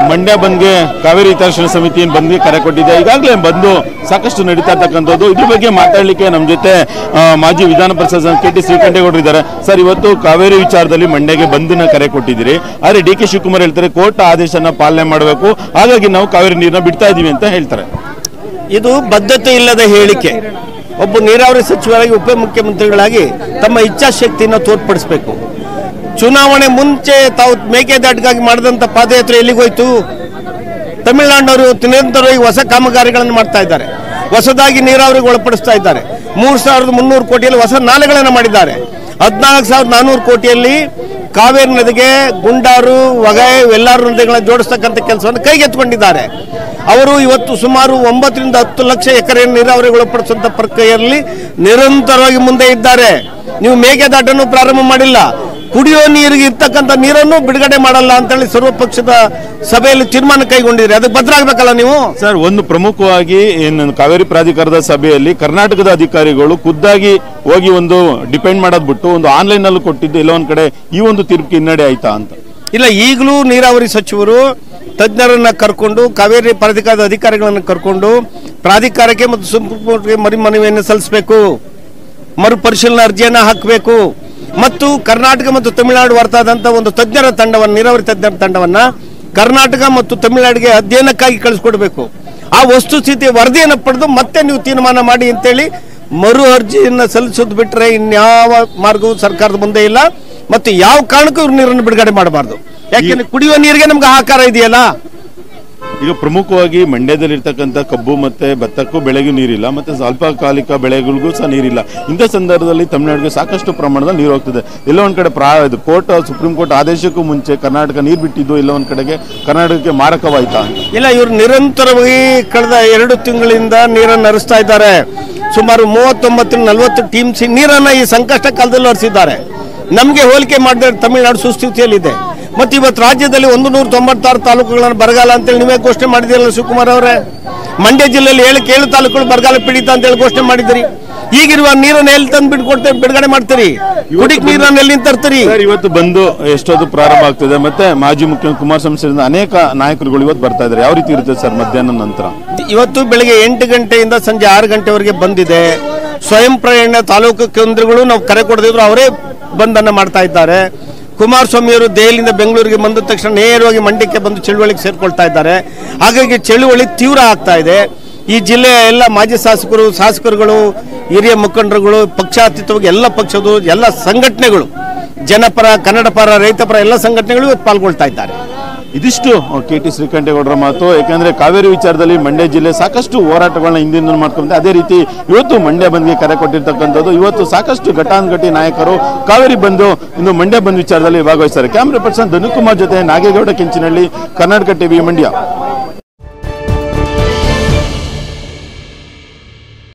ಮಂಡ್ಯ ಬಂದ್ಗೆ ಕಾವೇರಿ ಹಿತರಕ್ಷಣಾ ಸಮಿತಿ ಏನ್ ಬಂದ್ಗೆ ಕರೆ ಕೊಟ್ಟಿದೆ ಈಗಾಗಲೇ ಬಂದು ಸಾಕಷ್ಟು ನಡೀತಾ ಇರ್ತಕ್ಕಂಥದ್ದು ಇದ್ರ ಬಗ್ಗೆ ಮಾತಾಡ್ಲಿಕ್ಕೆ ನಮ್ಮ ಜೊತೆ ಆ, ಮಾಜಿ ವಿಧಾನ ಪರಿಷತ್ ಕೆ ಟಿ ಶ್ರೀಕಂಠೇಗೌಡರು ಇದ್ದಾರೆ ಸರ್ ಇವತ್ತು ಕಾವೇರಿ ವಿಚಾರದಲ್ಲಿ ಮಂಡ್ಯಗೆ ಬಂದಿನ ಕರೆ ಕೊಟ್ಟಿದ್ದೀರಿ ಆದ್ರೆ ಡಿ ಕೆ ಶಿವಕುಮಾರ್ ಹೇಳ್ತಾರೆ ಕೋರ್ಟ್ ಆದೇಶನ ಪಾಲನೆ ಮಾಡಬೇಕು ಹಾಗಾಗಿ ನಾವು ಕಾವೇರಿ ನೀರನ್ನ ಬಿಡ್ತಾ ಇದೀವಿ ಅಂತ ಹೇಳ್ತಾರೆ ಇದು ಬದ್ಧತೆ ಇಲ್ಲದ ಹೇಳಿಕೆ ಒಬ್ಬ ನೀರಾವರಿ ಸಚಿವರಾಗಿ ಉಪಮುಖ್ಯಮಂತ್ರಿಗಳಾಗಿ ತಮ್ಮ ಇಚ್ಛಾಶಕ್ತಿಯನ್ನು ತೋರ್ಪಡಿಸಬೇಕು ಚುನಾವಣೆ ಮುಂಚೆ ತಾವು ಮೇಕೆದಾಟಿಗಾಗಿ ಮಾಡಿದಂಥ ಪಾದಯಾತ್ರೆ ಎಲ್ಲಿಗೋಯ್ತು ತಮಿಳುನಾಡಿನವರು ನಿರಂತರವಾಗಿ ಹೊಸ ಕಾಮಗಾರಿಗಳನ್ನು ಮಾಡ್ತಾ ಇದ್ದಾರೆ ಹೊಸದಾಗಿ ನೀರಾವರಿಗೆ ಒಳಪಡಿಸ್ತಾ ಇದ್ದಾರೆ ಮೂರು ಸಾವಿರದ ಮುನ್ನೂರು ಕೋಟಿಯಲ್ಲಿ ಹೊಸ ನಾಲೆಗಳನ್ನು ಮಾಡಿದ್ದಾರೆ ಹದಿನಾಲ್ಕು ಸಾವಿರದ ನಾನ್ನೂರು ಕೋಟಿಯಲ್ಲಿ ಕಾವೇರಿ ನದಿಗೆ ಗುಂಡಾರು ಹೊಗೆ ಎಲ್ಲಾರು ನದಿಗಳನ್ನ ಜೋಡಿಸ್ತಕ್ಕಂಥ ಕೆಲಸವನ್ನು ಕೈಗೆತ್ತಿಕೊಂಡಿದ್ದಾರೆ ಅವರು ಇವತ್ತು ಸುಮಾರು ಒಂಬತ್ತರಿಂದ ಹತ್ತು ಲಕ್ಷ ಎಕರೆ ನೀರಾವರಿಗೆ ಒಳಪಡಿಸುವಂತ ಪ್ರಕ್ರಿಯೆಯಲ್ಲಿ ನಿರಂತರವಾಗಿ ಮುಂದೆ ಇದ್ದಾರೆ ನೀವು ಮೇಕೆದಾಟನ್ನು ಪ್ರಾರಂಭ ಮಾಡಿಲ್ಲ ಕುಡಿಯೋ ನೀರಿಗೆ ಇರ್ತಕ್ಕಂಥ ನೀರನ್ನು ಬಿಡುಗಡೆ ಮಾಡಲ್ಲ ಅಂತೇಳಿ ಸರ್ವಪಕ್ಷದ ಸಭೆಯಲ್ಲಿ ತೀರ್ಮಾನ ಕೈಗೊಂಡಿದ್ರೆ ಅದಕ್ಕೆ ಭದ್ರಾಗಬೇಕಲ್ಲ ನೀವು ಸರ್ ಒಂದು ಪ್ರಮುಖವಾಗಿ ಏನು ಕಾವೇರಿ ಪ್ರಾಧಿಕಾರದ ಸಭೆಯಲ್ಲಿ ಕರ್ನಾಟಕದ ಅಧಿಕಾರಿಗಳು ಖುದ್ದಾಗಿ ಹೋಗಿ ಒಂದು ಡಿಪೆಂಡ್ ಮಾಡೋದ್ ಬಿಟ್ಟು ಒಂದು ಆನ್ಲೈನ್ ನಲ್ಲಿ ಕೊಟ್ಟಿದ್ದು ಎಲ್ಲ ಒಂದ್ ಕಡೆ ಈ ಒಂದು ತೀರ್ಪಿಗೆ ಹಿನ್ನಡೆ ಆಯ್ತಾ ಅಂತ ಇಲ್ಲ ಈಗಲೂ ನೀರಾವರಿ ಸಚಿವರು ತಜ್ಞರನ್ನ ಕರ್ಕೊಂಡು ಕಾವೇರಿ ಪ್ರಾಧಿಕಾರದ ಅಧಿಕಾರಿಗಳನ್ನು ಕರ್ಕೊಂಡು ಪ್ರಾಧಿಕಾರಕ್ಕೆ ಮತ್ತು ಸುಪ್ರೀಂ ಕೋರ್ಟ್ಗೆ ಮರಿ ಮನವಿಯನ್ನು ಸಲ್ಲಿಸಬೇಕು ಮರುಪರಿಶೀಲನಾ ಅರ್ಜಿಯನ್ನು ಹಾಕಬೇಕು ಮತ್ತು ಕರ್ನಾಟಕ ಮತ್ತು ತಮಿಳುನಾಡು ಹೊರತಾದಂಥ ಒಂದು ತಜ್ಞರ ತಂಡವನ್ನು ನೀರಾವರಿ ತಜ್ಞರ ತಂಡವನ್ನ ಕರ್ನಾಟಕ ಮತ್ತು ತಮಿಳುನಾಡಿಗೆ ಅಧ್ಯಯನಕ್ಕಾಗಿ ಕಳಿಸ್ಕೊಡ್ಬೇಕು ಆ ವಸ್ತುಸ್ಥಿತಿ ವರದಿಯನ್ನು ಪಡೆದು ಮತ್ತೆ ನೀವು ತೀರ್ಮಾನ ಮಾಡಿ ಅಂತೇಳಿ ಮರು ಅರ್ಜಿಯನ್ನು ಸಲ್ಲಿಸೋದು ಬಿಟ್ಟರೆ ಇನ್ಯಾವ ಮಾರ್ಗವೂ ಸರ್ಕಾರದ ಮುಂದೆ ಇಲ್ಲ ಮತ್ತು ಯಾವ ಕಾರಣಕ್ಕೂ ಇವ್ರು ನೀರನ್ನು ಬಿಡುಗಡೆ ಮಾಡಬಾರ್ದು ಯಾಕೆಂದ್ರೆ ಕುಡಿಯುವ ನೀರಿಗೆ ನಮ್ಗೆ ಆಕಾರ ಇದೆಯಲ್ಲ ಈಗ ಪ್ರಮುಖವಾಗಿ ಮಂಡ್ಯದಲ್ಲಿರ್ತಕ್ಕಂಥ ಕಬ್ಬು ಮತ್ತೆ ಭತ್ತಕ್ಕೂ ಬೆಳೆಗೂ ನೀರಿಲ್ಲ ಮತ್ತೆ ಅಲ್ಪಕಾಲಿಕ ಬೆಳೆಗಳಿಗೂ ಸಹ ನೀರಿಲ್ಲ ಇಂಥ ಸಂದರ್ಭದಲ್ಲಿ ತಮಿಳುನಾಡಿಗೆ ಸಾಕಷ್ಟು ಪ್ರಮಾಣದಲ್ಲಿ ನೀರು ಹೋಗ್ತದೆ ಎಲ್ಲೋ ಒಂದ್ ಕಡೆ ಪ್ರಾ ಇದು ಕೋರ್ಟ್ ಸುಪ್ರೀಂ ಕೋರ್ಟ್ ಆದೇಶಕ್ಕೂ ಮುಂಚೆ ಕರ್ನಾಟಕ ನೀರು ಬಿಟ್ಟಿದ್ದು ಎಲ್ಲೋ ಒಂದ್ ಕಡೆಗೆ ಕರ್ನಾಟಕಕ್ಕೆ ಮಾರಕವಾಯ್ತಾ ಅಂತ ಇಲ್ಲ ಇವರು ನಿರಂತರವಾಗಿ ಕಳೆದ ಎರಡು ತಿಂಗಳಿಂದ ನೀರನ್ನು ಹರಿಸ್ತಾ ಇದ್ದಾರೆ ಸುಮಾರು ಮೂವತ್ತೊಂಬತ್ತು ನಲವತ್ತು ಟೀಮ್ಸ್ ನೀರನ್ನ ಈ ಸಂಕಷ್ಟ ಕಾಲದಲ್ಲಿ ಹರಿಸಿದ್ದಾರೆ ನಮಗೆ ಹೋಲಿಕೆ ಮಾಡಿದ್ರೆ ತಮಿಳುನಾಡು ಸುಸ್ಥಿತಿಯಲ್ಲಿದೆ ಮತ್ತು ಇವತ್ತು ರಾಜ್ಯದಲ್ಲಿ ಒಂದು ನೂರ ತೊಂಬತ್ತಾರು ತಾಲೂಕುಗಳನ್ನು ಬರಗಾಲ ಅಂತೇಳಿ ನೀವೇ ಘೋಷಣೆ ಮಾಡಿದಿರಲ್ಲ ಶಿವಕುಮಾರ್ ಅವರೇ ಮಂಡ್ಯ ಜಿಲ್ಲೆಯಲ್ಲಿ ಏಳಕ್ಕೆ ಏಳು ತಾಲೂಕುಗಳು ಬರಗಾಲ ಪೀಡಿತ ಅಂತೇಳಿ ಘೋಷಣೆ ಮಾಡಿದಿರಿ ಈಗಿರುವ ನೀರನ್ನು ಎಲ್ಲಿ ತಂದು ಬಿಟ್ಕೊಡ್ತೇವೆ ಬಿಡುಗಡೆ ಮಾಡ್ತೀರಿ ಕುಡಿಕ್ ನೀರನ್ನು ಎಲ್ಲಿ ತರ್ತೀರಿ ಸರ್ ಇವತ್ತು ಬಂದು ಎಷ್ಟೊತ್ತು ಪ್ರಾರಂಭ ಆಗ್ತದೆ ಮತ್ತೆ ಮಾಜಿ ಮುಖ್ಯಮಂತ್ರಿ ಕುಮಾರಸ್ವಾಮಿ ಸೇರಿದಂತೆ ಅನೇಕ ನಾಯಕರುಗಳು ಇವತ್ತು ಬರ್ತಾ ಇದ್ದಾರೆ ಯಾವ ರೀತಿ ಇರುತ್ತೆ ಸರ್ ಮಧ್ಯಾಹ್ನ ನಂತರ ಇವತ್ತು ಬೆಳಗ್ಗೆ ಎಂಟು ಗಂಟೆಯಿಂದ ಸಂಜೆ ಆರು ಗಂಟೆವರೆಗೆ ಬಂದಿದೆ ಸ್ವಯಂ ಪ್ರೇರಣೆ ತಾಲೂಕು ಕೇಂದ್ರಗಳು ನಾವು ಕರೆ ಕೊಡದಿದ್ರು ಅವರೇ ಬಂದನ್ನ ಮಾಡ್ತಾ ಇದ್ದಾರೆ ಕುಮಾರಸ್ವಾಮಿಯವರು ದೆಹಲಿಯಿಂದ ಬೆಂಗಳೂರಿಗೆ ಬಂದ ತಕ್ಷಣ ನೇರವಾಗಿ ಮಂಡ್ಯಕ್ಕೆ ಬಂದು ಚಳುವಳಿಗೆ ಸೇರ್ಕೊಳ್ತಾ ಇದ್ದಾರೆ ಹಾಗಾಗಿ ಚಳುವಳಿ ತೀವ್ರ ಆಗ್ತಾ ಇದೆ ಈ ಜಿಲ್ಲೆಯ ಎಲ್ಲ ಮಾಜಿ ಶಾಸಕರು ಶಾಸಕರುಗಳು ಹಿರಿಯ ಮುಖಂಡರುಗಳು ಪಕ್ಷಾತೀತವಾಗಿ ಎಲ್ಲ ಪಕ್ಷದ ಎಲ್ಲ ಸಂಘಟನೆಗಳು ಜನಪರ ಕನ್ನಡ ಪರ ರೈತ ಪರ ಎಲ್ಲ ಸಂಘಟನೆಗಳು ಇವತ್ತು ಪಾಲ್ಗೊಳ್ತಾ ಇದ್ದಾರೆ ಇದಿಷ್ಟು ಕೆ ಟಿ ಶ್ರೀಕಂಠೇಗೌಡರ ಮಾತು ಯಾಕಂದ್ರೆ ಕಾವೇರಿ ವಿಚಾರದಲ್ಲಿ ಮಂಡ್ಯ ಜಿಲ್ಲೆ ಸಾಕಷ್ಟು ಹೋರಾಟಗಳನ್ನ ಹಿಂದಿನ ಮಾಡ್ಕೊಂಡೆ ಅದೇ ರೀತಿ ಇವತ್ತು ಮಂಡ್ಯ ಬಂದ್ಗೆ ಕರೆ ಕೊಟ್ಟಿರ್ತಕ್ಕಂಥದ್ದು ಇವತ್ತು ಸಾಕಷ್ಟು ಘಟಾನುಘಟಿ ನಾಯಕರು ಕಾವೇರಿ ಬಂದು ಇನ್ನು ಮಂಡ್ಯ ಬಂದ್ ವಿಚಾರದಲ್ಲಿ ಭಾಗವಹಿಸ್ತಾರೆ ಕ್ಯಾಮ್ರಾ ಪರ್ಸನ್ ಧನುಕುಮಾರ್ ಜೊತೆ ನಾಗೇಗೌಡ ಕೆಂಚಿನಹಳ್ಳಿ ಕರ್ನಾಟಕ ಟಿವಿ ಮಂಡ್ಯ